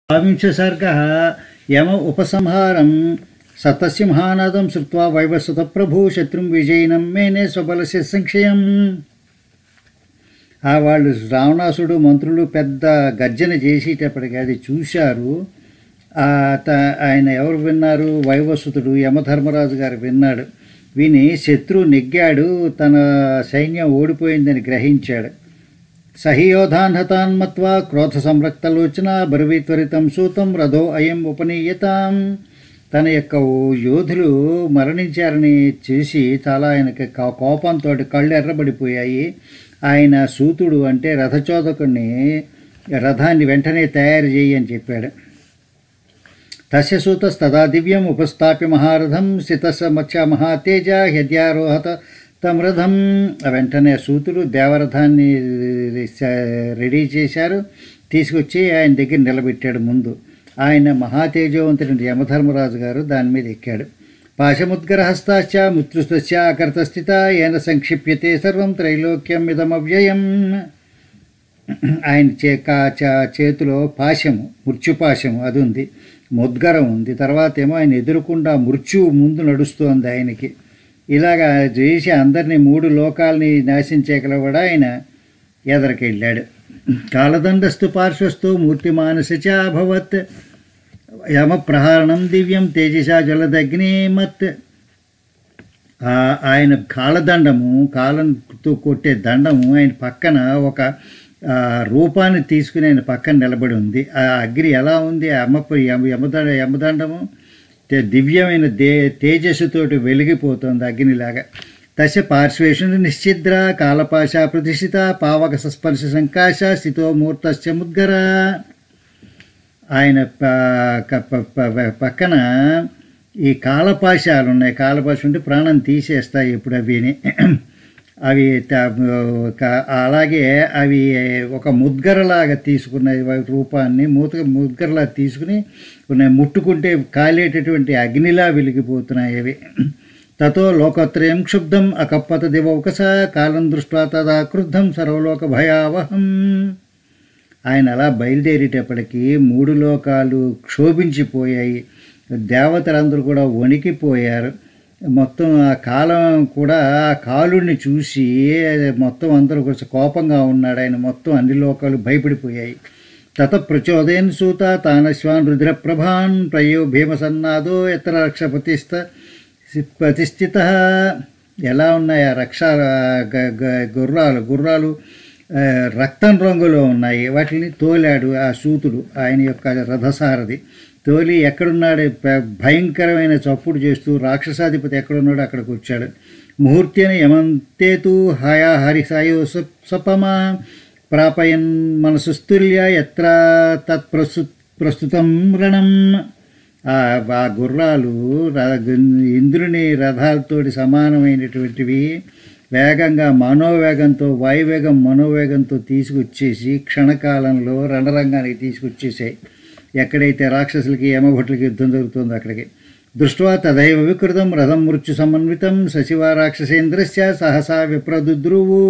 ద్వావింశ సర్గ యమ ఉపసంహారం సతసింహానాదం శ్రుత్వా వైవస్వత ప్రభు శత్రుం విజయినం మేనే స్వబలస్య సంక్షయం ఆ వాళ్ళు రావణాసుడు మంత్రులు పెద్ద గర్జన చేసేటప్పటికి అది చూశారు ఆ త- ఆయన ఎవరు విన్నారు వైవస్వతుడు యమధర్మరాజు గారు విన్నాడు విని శత్రు నెగ్గాడు తన సైన్యం ఓడిపోయిందని గ్రహించాడు సహియోధాన్ హతాన్ మత్వా క్రోధ సంరక్తలోచన బరువిత్వరితం సూతం రథో అయం ఉపనీయతాం తన యొక్క ఓ యోధులు మరణించారని చూసి చాలా ఆయనకి కా- కోపంతో కళ్ళు ఎర్రబడిపోయాయి ఆయన సూతుడు అంటే రథచోదకుడిని రథాన్ని వెంటనే తయారు చేయి అని చెప్పాడు తస్య సూతస్తదా దివ్యం ఉపస్థాప్య మహారథం స్థితస్స మత్స్య మహాతేజ హ్యద్యారోహత తం రథం వెంటనే సూతుడు దేవరథాన్ని స- రెడీ చేశారు తీసుకొచ్చి ఆయన దగ్గర నిలబెట్టాడు ముందు ఆయన మహాతేజవంతుడి యమధర్మరాజు గారు దాని మీద ఎక్కాడు పాశముద్గరహస్తాశ్చ ముత్రుస్తస్య అకర్తస్థిత ఏన సంక్షిప్యతే సర్వం త్రైలోక్యం ఇదమవ్యయం ఆయన చే కా- చ- చేతిలో పాశము మృత్యుపాశము అది ఉంది ముద్గరం ఉంది తర్వాత ఏమో ఆయన ఎదురుకుండా మృత్యువు ముందు నడుస్తోంది ఆయనకి ఇలాగా చేసి అందరినీ మూడు లోకాలని నాశించేగలవాడు ఆయన ఎదరికెళ్ళాడు కాలదండస్తు పార్శ్వస్తు మూర్తిమానసచ అభవత్ యమ ప్రహారణం దివ్యం తేజసా జలదగ్నిమత్ ఆ ఆయన కాలదండము కాలంతో కొట్టే దండము ఆయన పక్కన ఒక ఆ, రూపాన్ని తీసుకుని ఆయన పక్కన నిలబడి ఉంది ఆ అగ్ని ఎలా ఉంది ఆ అమ్మ యమ యమదండ యమదండము తే- దివ్యమైన దే తేజస్సుతోటి వెలిగిపోతుంది అగ్నిలాగా తస్య పార్శ్వేషు నిశ్చిద్ర కాలపాశ ప్రతిష్ఠిత పావక సస్పర్శ సంకాశ స్థితో మూర్తస్య ముద్గర ఆయన ప- క- ప- ప- పక్కన ఈ కాలపాశాలు ఉన్నాయి కాలపాశం అంటే ప్రాణం తీసేస్తాయి ఎప్పుడు అవిని అవి త- క- అలాగే అవి ఒక ముద్గరలాగా తీసుకున్న రూపాన్ని మూత ముద్గరలా తీసుకుని ఉన్నాయి ముట్టుకుంటే కాలేటటువంటి అగ్నిలా వెలిగిపోతున్నాయి అవి తతో లోకత్రయం క్షుబ్ధం అకప్పత దివౌకస కాలం దృష్ట్యా తదా క్రుద్ధం సర్వలోక భయావహం ఆయన అలా బయలుదేరేటప్పటికి మూడు లోకాలు క్షోభించిపోయాయి దేవతలందరూ కూడా వణికిపోయారు మొత్తం ఆ కాలం కూడా ఆ కాలుని చూసి మొత్తం అందరూ కొంచెం కోపంగా ఉన్నాడు ఆయన మొత్తం అన్ని లోకాలు భయపడిపోయాయి తత ప్రచోదయన్ సూత తానశ్వాన్ రుద్రప్రభాన్ ప్రయో భీమసన్నాదో ఎత్ర రక్షపతిస్త ప్రతిష్ఠిత ఎలా ఉన్నాయి ఆ రక్ష గ- గ- గుర్రాలు గుర్రాలు ఆ, రక్తం రంగులో ఉన్నాయి వాటిని తోలాడు ఆ సూతుడు ఆయన యొక్క రథసారథి తోలి ఎక్కడున్నాడు ప- భయంకరమైన చప్పుడు చేస్తూ రాక్షసాధిపతి ఎక్కడున్నాడో అక్కడికి వచ్చాడు ముహూర్తేన యమంతేతు హయా హరిసాయో స- సపమా ప్రాపయన్ మనసుస్తుల్య ఎత్ర తత్ ప్రస్తు ప్రస్తుతం రణం ఆ ఆ గుర్రాలు ర- ఇంద్రుని రథాలతోటి సమానమైనటువంటివి వేగంగా మనోవేగంతో వాయువేగం మనోవేగంతో తీసుకొచ్చేసి క్షణకాలంలో రణరంగానికి తీసుకొచ్చేసాయి ఎక్కడైతే రాక్షసులకి యమభటులకి యుద్ధం జరుగుతుందో అక్కడికి దృష్ట్వా తదైవ వికృతం రథం మృత్యు సమన్వితం సశివ రాక్షసేంద్రస్య సహసా విప్రదుద్రువు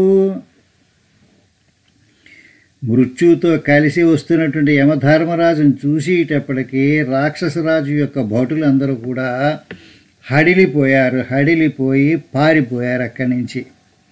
మృత్యుతో కలిసి వస్తున్నటువంటి యమధర్మరాజును చూసేటప్పటికి రాక్షసరాజు యొక్క భటులందరూ కూడా హడిలిపోయారు హడిలిపోయి పారిపోయారు అక్కడి నుంచి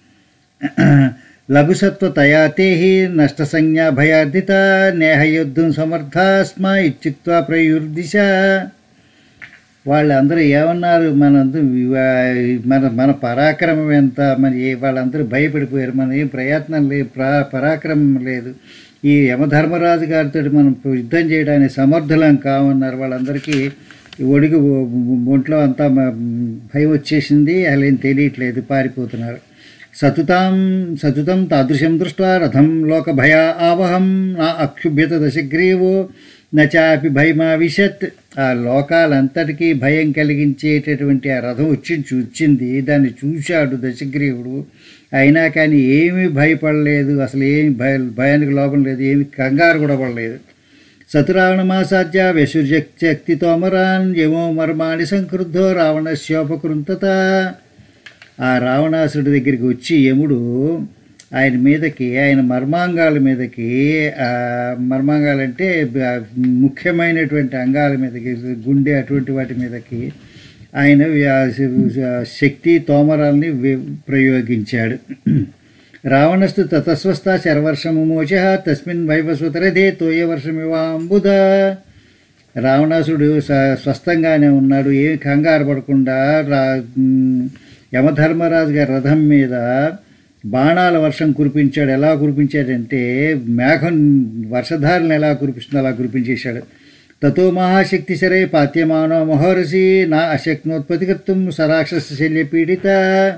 లఘుసత్వ తయాతేహి నష్ట సంజ్ఞా భయార్ధిత నేహయుద్ధం సమర్థాస్మ ఇత్యుక్త్వా ప్రయుర్దిశ వాళ్ళందరూ ఏమన్నారు మనందరూ వివా- మన మన పరాక్రమం ఎంత మరి ఏ- వాళ్ళందరూ భయపడిపోయారు మన ఏం ప్రయత్నం లేదు ప్రా పరాక్రమం లేదు ఈ యమధర్మరాజు గారితో మనం యుద్ధం చేయడానికి సమర్థులం కామన్నారు వాళ్ళందరికీ ఒడిగి ఒంట్లో అంతా మ- భయం వచ్చేసింది అసలు ఏం తెలియట్లేదు పారిపోతున్నారు సతుతాం సతుతం తాదృశం దృష్ట్వా రథం లోక భయ ఆవహం నా అక్షుభ్యత దశగ్రీవో నచాపి భయమావిశత్ ఆ లోకాలంతటికీ భయం కలిగించేటటువంటి ఆ రథం వచ్చి చూచింది దాన్ని చూశాడు దశగ్రీవుడు అయినా కానీ ఏమీ భయపడలేదు అసలు ఏమి భయ భయానికి లోపం లేదు ఏమి కంగారు కూడా పడలేదు సతురావణమాసాధ్య వ్యసుశక్తితో అమరాన్ యమో మర్మాణి సంక్రుద్ధో రావణస్యోపకృంతత ఆ రావణాసుడి దగ్గరికి వచ్చి యముడు ఆయన మీదకి ఆయన మర్మాంగాల మీదకి ఆ, మర్మాంగాలంటే బ- ముఖ్యమైనటువంటి అంగాల మీదకి గుండె అటువంటి వాటి మీదకి ఆయన వ్య- శక్తి తోమరాల్ని వి- ప్రయోగించాడు రావణస్తు తతస్వస్థ శరవర్షము మోచ తస్మిన్ వైవస్వతరథే తోయవర్షమివాంబుద రావణాసుడు స- స్వస్థంగానే ఉన్నాడు ఏ కంగారు పడకుండా రా ఉమ్, యమధర్మరాజు గారి రథం మీద బాణాల వర్షం కురిపించాడు ఎలా కురిపించాడంటే మేఘం వర్షధారలను ఎలా కురిపిస్తుందో అలా కురిపించేశాడు తతో మహాశక్తి సరే పాత్యమానో మహర్షి నా అశక్నోత్పత్తికత్వం సరాక్షస శల్య పీడిత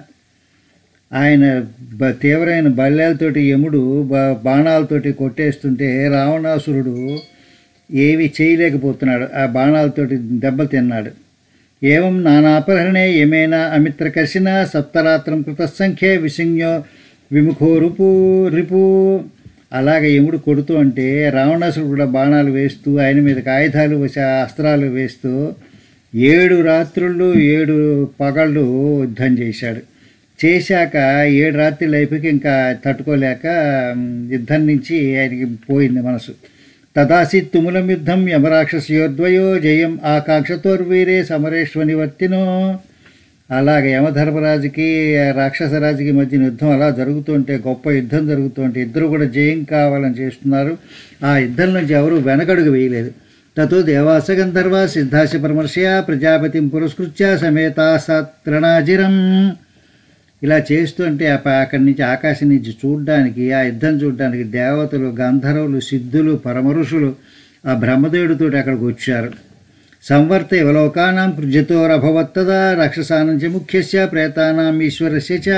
ఆయన బ- తీవ్రమైన బల్యాలతోటి యముడు బ- బాణాలతోటి కొట్టేస్తుంటే రావణాసురుడు ఏవి చేయలేకపోతున్నాడు ఆ బాణాలతోటి దెబ్బలు తిన్నాడు ఏవం నానాపహరణే యమేన అమిత్రకర్షిణ సప్తరాత్రం కృత సంఖ్య విసంజ్ఞో విముఖో రుపు రిపు అలాగ యముడు కొడుతూ అంటే రావణాసురుడు కూడా బాణాలు వేస్తూ ఆయన మీదకి ఆయుధాలు వేసి అస్త్రాలు వేస్తూ ఏడు రాత్రులు ఏడు పగళ్ళు యుద్ధం చేశాడు చేశాక ఏడు రాత్రులు అయిపోయి ఇంకా తట్టుకోలేక ఉమ్, యుద్ధం నుంచి ఆయనకి పోయింది మనసు తదాసి తుములం యుద్ధం యమరాక్షసయోద్వయో జయం ఆకాంక్షతోర్వీరే సమరేశ్వ నివర్తినో అలాగే యమధర్మరాజుకి రాక్షసరాజుకి మధ్య యుద్ధం అలా జరుగుతుంటే గొప్ప యుద్ధం జరుగుతుంటే ఇద్దరు కూడా జయం కావాలని చేస్తున్నారు ఆ యుద్ధం నుంచి ఎవరు వెనకడుగు వేయలేదు తతో దేవాస గంధర్వ సిద్ధాశ పరమర్శయ ప్రజాపతిం పురస్కృత్య సమేత సత్రణాజిరం ఇలా చేస్తుంటే ఆ ప- అక్కడి నుంచి ఆకాశం నుంచి చూడ్డానికి ఆ యుద్ధం చూడడానికి దేవతలు గంధర్వులు సిద్ధులు పరమరుషులు ఆ బ్రహ్మదేవుడితో అక్కడికి వచ్చారు సంవర్త ఇవలోకానాం కృజ్యతోరభవత్తదా రాక్షసానం చ ముఖ్యస్య ప్రేతానాం ఈశ్వరస్య చ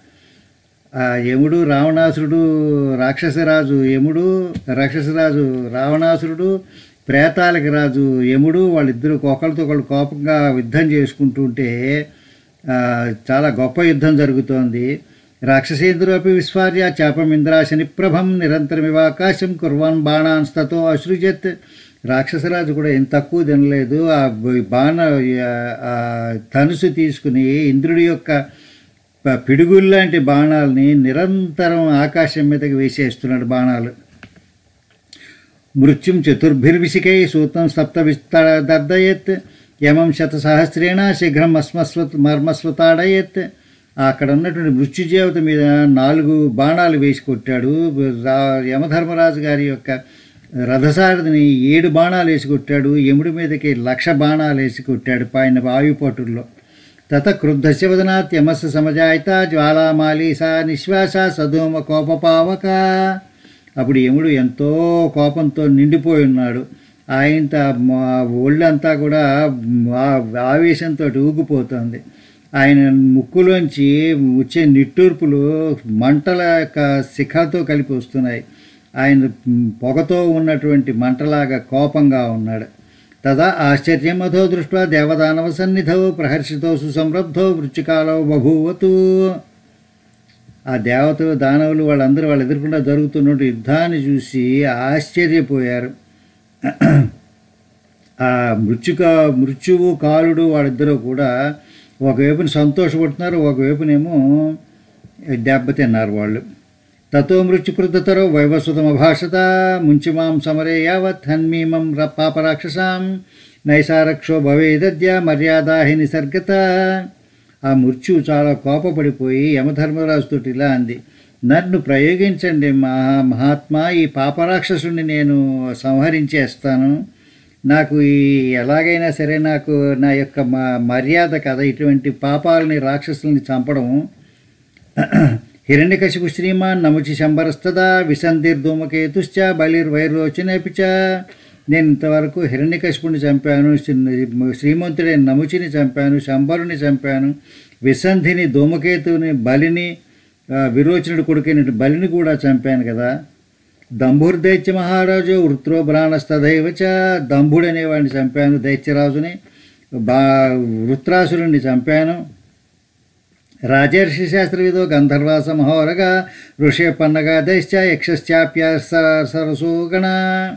ఆ యముడు రావణాసురుడు రాక్షసరాజు యముడు రాక్షసరాజు రావణాసురుడు ప్రేతాలకి రాజు యముడు వాళ్ళిద్దరూ ఒకరితో ఒకళ్ళు కోపంగా యుద్ధం చేసుకుంటుంటే ఆ, చాలా గొప్ప యుద్ధం జరుగుతోంది రాక్షసేంద్రోపి విస్వార్య చాపమింద్రాశని ప్రభం నిరంతరమివాకాశం కుర్వాన్ బాణాన్స్తతో అసృజత్ రాక్షసరాజు కూడా ఏం తక్కువ తినలేదు ఆ బ- బాణ ఆ ధనుసు తీసుకుని ఇంద్రుడి యొక్క ప- పిడుగుల్లాంటి బాణాలని నిరంతరం ఆకాశం మీదకి వేసేస్తున్నాడు బాణాలు మృత్యుం చతుర్భిర్విశికై సూతం సప్త విస్తర్దయత్ యమం శతసహస్రేణ శీఘ్రం అస్మస్వత్ మర్మస్వతాడయత్ అక్కడ ఉన్నటువంటి మృత్యుజేవత మీద నాలుగు బాణాలు వేసి కొట్టాడు రా- యమధర్మరాజు గారి యొక్క రథసారథిని ఏడు బాణాలు వేసి కొట్టాడు యముడి మీదకి లక్ష బాణాలు వేసి కొట్టాడు పైన వాయుపటుల్లో తత క్రుద్ధస్య వదనాత్ యమస్య సమజాయిత జ్వాలామాలి సా నిశ్వాస సధూమ కోపపావక అప్పుడు యముడు ఎంతో కోపంతో నిండిపోయి ఉన్నాడు ఆయన మా ఒళ్ళంతా కూడా ఆ- ఆవేశంతో ఊగిపోతుంది ఆయన ముక్కులోంచి వచ్చే నిట్టూర్పులు మంటల యొక్క శిఖతో కలిపి వస్తున్నాయి ఆయన పొగతో ఉన్నటువంటి మంటలాగా కోపంగా ఉన్నాడు తదా ఆశ్చర్యమథో దృష్ట్యా దేవదానవ సన్నిధౌ ప్రహర్షితో సుసంరబ్ధో వృచ్చికాలో బభూవతు ఆ దేవతలు దానవులు వాళ్ళందరూ వాళ్ళ ఎదుర్కొండా జరుగుతున్న యుద్ధాన్ని చూసి ఆశ్చర్యపోయారు ఆ మృత్యుక మృత్యువు కాలుడు వాళ్ళిద్దరూ కూడా ఒకవైపున సంతోషపడుతున్నారు ఒకవైపునేమో దెబ్బతిన్నారు వాళ్ళు తతో మృత్యుకృతతరో వైవస్వతమభాషత ముంచిమాం సమరే యావత్ హన్మీమం ర పాపరాక్షసాం నైసారక్షో భవేదద్య మర్యాదాహి నిసర్గత ఆ మృత్యు చాలా కోపపడిపోయి యమధర్మరాజుతో ఇలా అంది నన్ను ప్రయోగించండి మహా మహాత్మా ఈ పాపరాక్షసుని నేను సంహరించేస్తాను నాకు ఈ ఎలాగైనా సరే నాకు నా యొక్క మ మర్యాద కదా ఇటువంటి పాపాలని రాక్షసుల్ని చంపడం హిరణ్యకశిపు శ్రీమాన్ నముచి శంబరస్తదా విసంధిర్ధూమకేతుశ్చ బలిర్వైరోచనేపి చ నేను ఇంతవరకు హిరణ్యకశిపుని చంపాను శ్రీ- శ్రీమంతుడైన నముచిని చంపాను శంబరుని చంపాను విసంధిని ధూమకేతుని బలిని ఆ, విరోచనుడి కొడుకైన బలిని కూడా చంపాను కదా దంభుర్దైత్య మహారాజు వృత్రో బ్రాణస్తదైవచ దంభుడు అనేవాడిని చంపాను దైత్యరాజుని బా వృత్రాసురుణ్ణి చంపాను రాజర్షి శాస్త్రవిదో గంధర్వాస మహోరగా ఋషే పన్నగా దైశ్చ యక్షశ్చాప్య సరసోగణ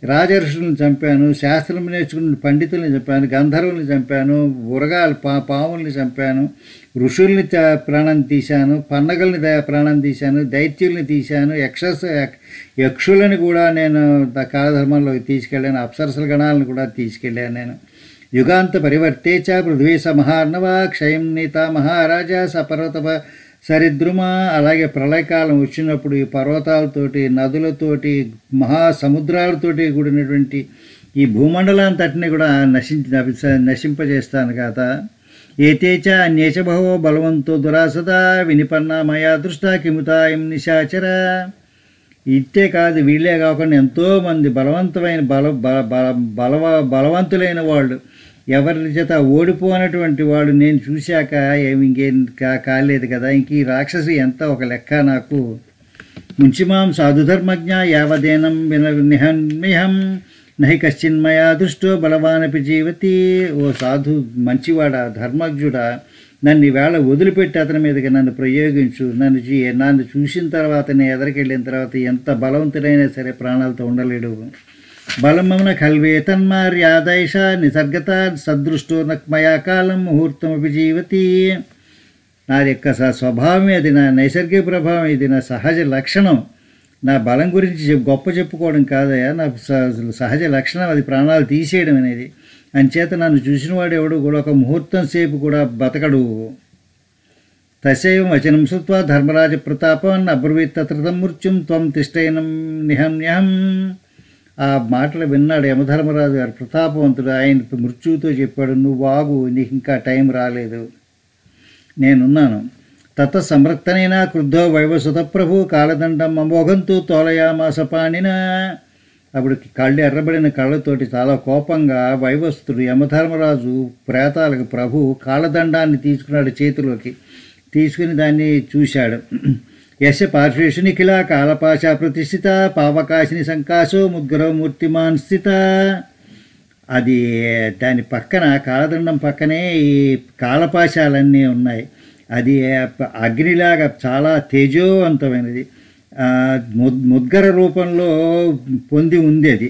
రాజర్షులను చంపాను శాస్త్రం నేర్చుకున్న పండితుల్ని చంపాను గంధర్వుల్ని చంపాను ఉరగాలు పా పాముల్ని చంపాను ఋషుల్ని త- ప్రాణం తీశాను పన్నగల్ని ద- ప్రాణం తీశాను దైత్యుల్ని తీశాను యక్షస్ యక్- యక్షులని కూడా నేను ద- కాలధర్మంలోకి తీసుకెళ్ళాను అప్సరసల గణాలను కూడా తీసుకెళ్ళాను నేను యుగాంత పరివర్తే చ పృథ్వీ సమహార్ణవ క్షయం నీత మహారాజా సపర్వత సరిద్రుమ అలాగే ప్రళయకాలం వచ్చినప్పుడు ఈ పర్వతాలతోటి నదులతోటి మహాసముద్రాలతోటి కూడినటువంటి ఈ భూమండలాంతటిని కూడా నశించి నశి- నశింపజేస్తాను కాత ఏతేచ అన్యేచ బహవో బలవంతో దురాసదా వినిపన్న మయా దృష్ట కిముతాయం నిశాచర ఇట్టే కాదు వీళ్ళే కాకుండా ఎంతోమంది బలవంతమైన బల బల బల బలవ బలవంతులైన వాళ్ళు ఎవరి చేత ఓడిపోనటువంటి వాడు నేను చూశాక ఏమి ఇంకేం కా కాలేదు కదా ఇంక ఈ రాక్షసు ఎంత ఒక లెక్క నాకు ముంచిమాం సాధుధర్మజ్ఞ యావదేనం విన నిహన్మిహం నహి కశ్చిన్మయా దృష్టో బలవానపి జీవతి ఓ సాధు మంచివాడా ధర్మజ్ఞుడా నన్ను ఈవేళ వదిలిపెట్టి అతని మీదకి నన్ను ప్రయోగించు నన్ను చూ నన్ను చూసిన తర్వాత నేను ఎదరికెళ్ళిన తర్వాత ఎంత బలవంతుడైనా సరే ప్రాణాలతో ఉండలేడు బలమమున కల్వే తన్మార్యాదైష నిసర్గత సదృష్టో నక్మయా కాలం ముహూర్తమపి జీవతి నా యొక్క స- స్వభావమే అది నా నైసర్గిక ప్రభావం ఇది నా సహజ లక్షణం నా బలం గురించి చెప్- గొప్ప చెప్పుకోవడం కాదయా నా స- సహజ లక్షణం అది ప్రాణాలు తీసేయడం అనేది అంచేత నన్ను చూసిన వాడు ఎవడు కూడా ఒక ముహూర్తం సేపు కూడా బతకడు తస్యైవ వచనం శృత్వా ధర్మరాజ ప్రతాపన్ అబ్రవీత్ తత్రతం మృత్యుం త్వం తిష్టైనం నిహం ఆ మాటలు విన్నాడు యమధర్మరాజు గారు ప్రతాపవంతుడు ఆయన మృత్యువుతో చెప్పాడు నువ్వు ఆగు నీకు ఇంకా టైం రాలేదు నేనున్నాను తత సంరక్తనైన క్రుద్ధో వైవసుత ప్రభు కాలదండం అమోఘంతు తోలయామాస పాణిన అప్పుడు కళ్ళు ఎర్రబడిన కళ్ళతోటి చాలా కోపంగా వైవస్తుడు యమధర్మరాజు ప్రేతాలకు ప్రభు కాలదండాన్ని తీసుకున్నాడు చేతిలోకి తీసుకుని దాన్ని చూశాడు యశ పార్శ్వేషు నిఖిల కాలపాశ ప్రతిష్ఠిత పావకాశిని సంకాశో ముద్గరో మూర్తిమాన్ స్థిత అది దాని పక్కన కాలదండం పక్కనే ఈ కాలపాశాలన్నీ ఉన్నాయి అది అగ్నిలాగా చాలా తేజోవంతమైనది ఆ, ముద్- ముద్గర రూపంలో పొంది ఉంది అది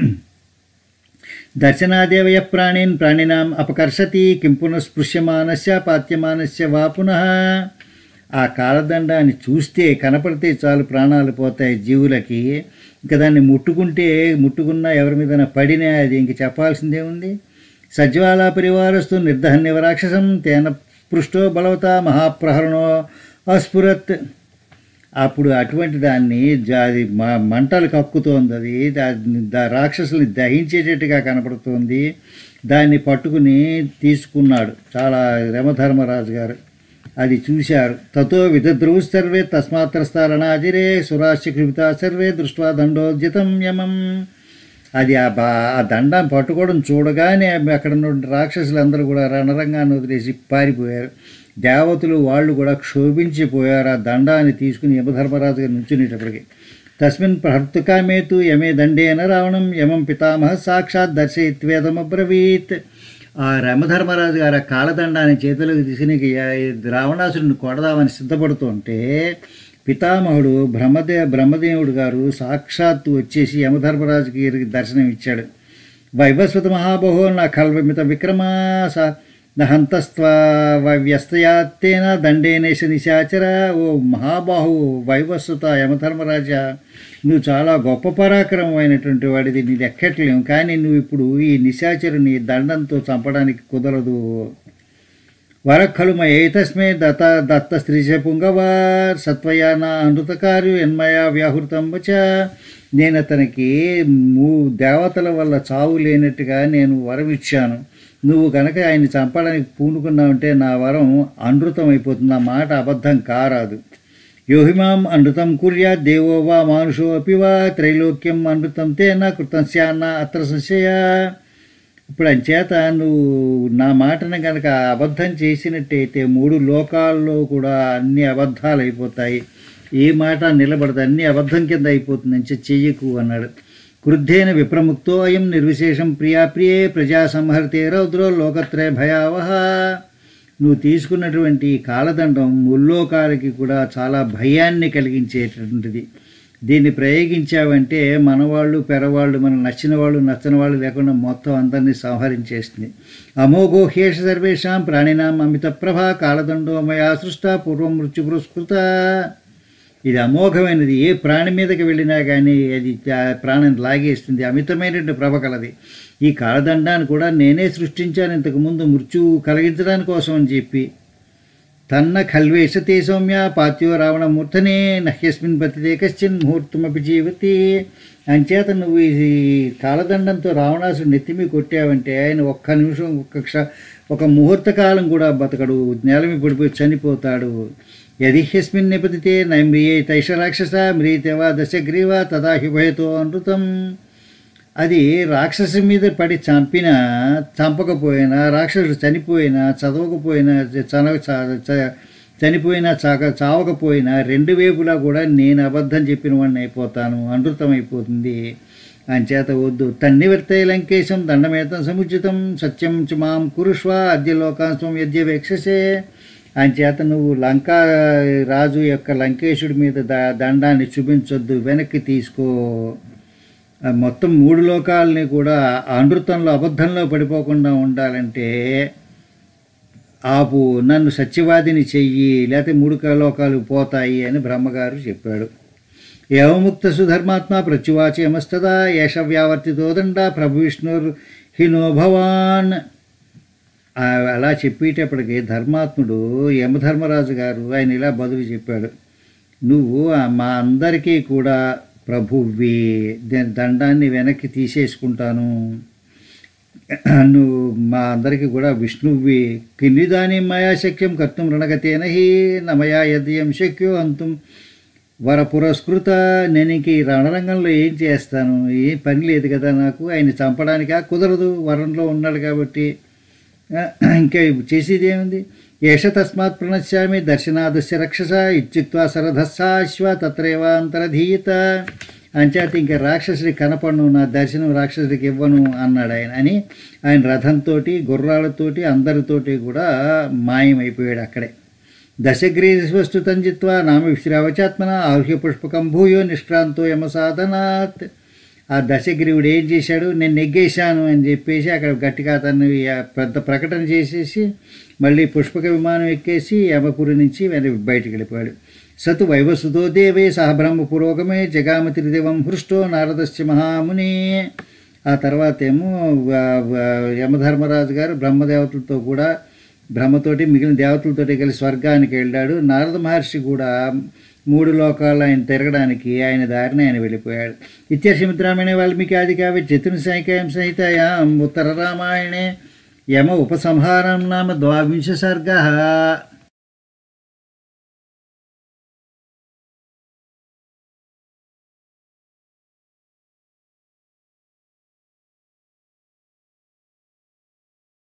దర్శనాదేవయ ప్రాణీన్ ప్రాణినాం అపకర్షతి కిం పునఃస్పృశ్యమానస్య పాత్యమానస్య వా పునః ఆ కాలదండాన్ని చూస్తే కనపడితే చాలు ప్రాణాలు పోతాయి జీవులకి ఇంకా దాన్ని ముట్టుకుంటే ముట్టుకున్నా ఎవరి మీద పడినా అది ఇంక చెప్పాల్సిందే ఉంది సజ్వాల పరివారస్తు నిర్దహన్యవ రాక్షసం తేన పృష్టో బలవత మహాప్రహరణో అస్ఫురత్ అప్పుడు అటువంటి దాన్ని జా- అది మ- మంటలు కక్కుతోంది అది దా- దా- రాక్షసుల్ని దహించేటట్టుగా కనపడుతోంది దాన్ని పట్టుకుని తీసుకున్నాడు చాలా రమధర్మరాజు గారు అది చూశారు తతో విదద్రువు సర్వే తస్మాత్రస్తారణాజిరే సురాశ్య కృపితా సర్వే దృష్ట్వా దండోద్యతం యమం అది ఆ బా ఆ దండం పట్టుకోవడం చూడగానే అక్కడ ఉన్న రాక్షసులందరూ కూడా రణరంగాన్ని వదిలేసి పారిపోయారు దేవతలు వాళ్ళు కూడా క్షోభించిపోయారు ఆ దండాన్ని తీసుకుని యమధర్మరాజు గారు నుంచునేటప్పటికి తస్మిన్ ప్రహర్తుకామేతు యమే దండేన రావణం యమం పితామహ సాక్షాత్ దర్శయిత్వేదమబ్రవీత్ ఆ రమధర్మరాజు గారు ఆ కాలదండాన్ని చేతిలోకి తీసుకుని రావణాసురుని కొడదామని సిద్ధపడుతుంటే పితామహుడు బ్రహ్మదే బ్రహ్మదేవుడు గారు సాక్షాత్తు వచ్చేసి యమధర్మరాజుకి దర్శనం ఇచ్చాడు వైవస్వత మహాబహో నా కల్వమిత విక్రమ స హంతస్త్వ వ్యస్తయాత్తేన దండేనేశ నిశాచర ఓ మహాబాహు వైవస్వత యమధర్మరాజా నువ్వు చాలా గొప్ప పరాక్రమమైనటువంటి వాడిది నీది ఎక్కట్లేము కానీ నువ్వు ఇప్పుడు ఈ నిశాచరుని దండంతో చంపడానికి కుదరదు వరఖలు ఏతస్మే దత్త దత్త స్త్రీశ పుంగవ సత్వయా నా అనృతకార్యు ఎన్మయా వ్యాహృతం చ నేను అతనికి మూ దేవతల వల్ల చావు లేనట్టుగా నేను వరం ఇచ్చాను నువ్వు కనుక ఆయన్ని చంపడానికి పూనుకున్నావంటే నా వరం అనృతం అయిపోతుంది నా మాట అబద్ధం కారాదు యోహిమాం అనృతం కుర్యా దేవో వా మానుషో అపి వా త్రైలోక్యం అనృతం తేన కృతం స్యాన్న అత్ర సంశయ ఇప్పుడు అంచేత నువ్వు నా మాటను కనుక అబద్ధం చేసినట్టయితే మూడు లోకాల్లో కూడా అన్ని అబద్ధాలు అయిపోతాయి ఏ మాట నిలబడదు అన్ని అబద్ధం కింద అయిపోతుంది అని చెయ్యకు అన్నాడు క్రుద్ధేన విప్రముక్తో అయం నిర్విశేషం ప్రియా ప్రియే ప్రజా సంహరితే రౌద్రో లోకత్రయ భయావహ నువ్వు తీసుకున్నటువంటి ఈ కాలదండం ముల్లోకాలకి కూడా చాలా భయాన్ని కలిగించేటటువంటిది దీన్ని ప్రయోగించావంటే మనవాళ్ళు పెరవాళ్ళు మనకు నచ్చిన వాళ్ళు నచ్చని వాళ్ళు లేకుండా మొత్తం అందరినీ సంహరించేస్తుంది అమోఘో హేష సర్వేషాం ప్రాణినాం అమిత ప్రభ కాలదండో మయా సృష్ట పూర్వం మృత్యు పురస్కృత ఇది అమోఘమైనది ఏ ప్రాణి మీదకి వెళ్ళినా కానీ అది ఆ ప్రాణం లాగేస్తుంది అమితమైనటువంటి ప్రభ కలది ఈ కాలదండాన్ని కూడా నేనే సృష్టించాను ఇంతకుముందు మృత్యువు కలిగించడానికి కోసం అని చెప్పి తన్న ఖల్వేషతే సౌమ్య పాత్యో రావణ మూర్ధనే నహ్యస్మిన్ పతితే కశ్చిన్ ముహూర్తమపి జీవతి అంచేత నువ్వు ఈ కాలదండంతో రావణాసుడు నెత్తిమి కొట్టావంటే ఆయన ఒక్క నిమిషం ఒక్క క్ష ఒక ముహూర్త కాలం కూడా బతకడు నేలమి పడిపోయి చనిపోతాడు యది హ్యస్మిన్ నిపతితే నమ్రియే తైష రాక్షస మ్రీతేవా దశగ్రీవా తదా హిభయతో అనృతం అది రాక్షసు మీద పడి చంపినా చంపకపోయినా రాక్షసుడు చనిపోయినా చదవకపోయినా చన చ- చ- చనిపోయినా చాక చావకపోయినా రెండు వైపులా కూడా నేను అబద్ధం చెప్పిన వాడిని అయిపోతాను అనృతమైపోతుంది అంచేత వద్దు తన్నివర్తే లంకేశం దండమేతం సముచితం సత్యం చ మాం కురుష్వ అద్య లోకాంశం యద్య వేక్షసే అంచేత నువ్వు లంకా రాజు యొక్క లంకేశుడి మీద ద దండాన్ని చూపించొద్దు వెనక్కి తీసుకో ఆ మొత్తం మూడు లోకాలని కూడా అనృతంలో అబద్ధంలో పడిపోకుండా ఉండాలంటే ఆపు నన్ను సత్యవాదిని చెయ్యి లేకపోతే మూడు క- లోకాలు పోతాయి అని బ్రహ్మగారు చెప్పాడు ఏవముక్త సుధర్మాత్మ ప్రత్యువాచ యమస్తదా ఏష వ్యావర్తితో దండ ప్రభు విష్ణుర్ హినో భవాన్ ఆ అలా చెప్పేటప్పటికి ధర్మాత్ముడు యమధర్మరాజు గారు ఆయన ఇలా బదులు చెప్పాడు నువ్వు ఆ మా అందరికీ కూడా ప్రభువి ద- దండాన్ని వెనక్కి తీసేసుకుంటాను నువ్వు మా అందరికీ కూడా విష్ణువి కిన్నిదాని మయా శక్యం కర్తం రణగతేన హి నమయా యద్యం శక్యో అంతం వర పురస్కృత నేను ఇంక ఈ రణరంగంలో ఏం చేస్తాను ఏం పని లేదు కదా నాకు ఆయన చంపడానికా కుదరదు వరంలో ఉన్నాడు కాబట్టి ఆ, ఇంకా చేసేది ఏముంది ఏష తస్మాత్ ప్రణశ్యామి దర్శనాదస్య రక్షస ఇత్యుక్త్వా సరధస్సాశ్వ తత్రేవ అంతరధీయత అంచేత ఇంకా రాక్షసుడి కనపడను నా దర్శనం రాక్షసుడికి ఇవ్వను అన్నాడు ఆయన అని ఆయన రథంతో గుర్రాలతోటి అందరితోటి కూడా మాయమైపోయాడు అక్కడే దశగ్రీవస్తు తంజిత్వా నామ విశ్రావచాత్మన ఆహ్య పుష్పకం భూయో నిష్క్రాంతో యమసాధనాత్ ఆ దశగ్రీవుడు ఏం చేశాడు నేను నెగ్గేశాను అని చెప్పేసి అక్కడ గట్టిగా అతన్ని ఆ పెద్ద ప్రకటన చేసేసి మళ్ళీ పుష్పక విమానం ఎక్కేసి యమపురి నుంచి వెన- బయటికి వెళ్ళిపోయాడు సతు వైవసుతో దేవే సహ బ్రహ్మ పురోగమే జగామతి దివం హృష్టో నారదస్య మహాముని ఆ తర్వాత ఏమో వ- వ- యమధర్మరాజు గారు బ్రహ్మదేవతలతో కూడా బ్రహ్మతోటి మిగిలిన దేవతలతోటి కలిసి స్వర్గానికి వెళ్ళాడు నారద మహర్షి కూడా మూడు లోకాలు ఆయన తిరగడానికి ఆయన దారిని ఆయన వెళ్ళిపోయాడు ఇత్యర్షమిత్రామణి వాల్మీకి ఆది కావ్య చతుర్ సైకాయం సహితాయాం ఉత్తర రామాయణే యమ ఉపసంహారం నామ ద్వావింశ సర్గ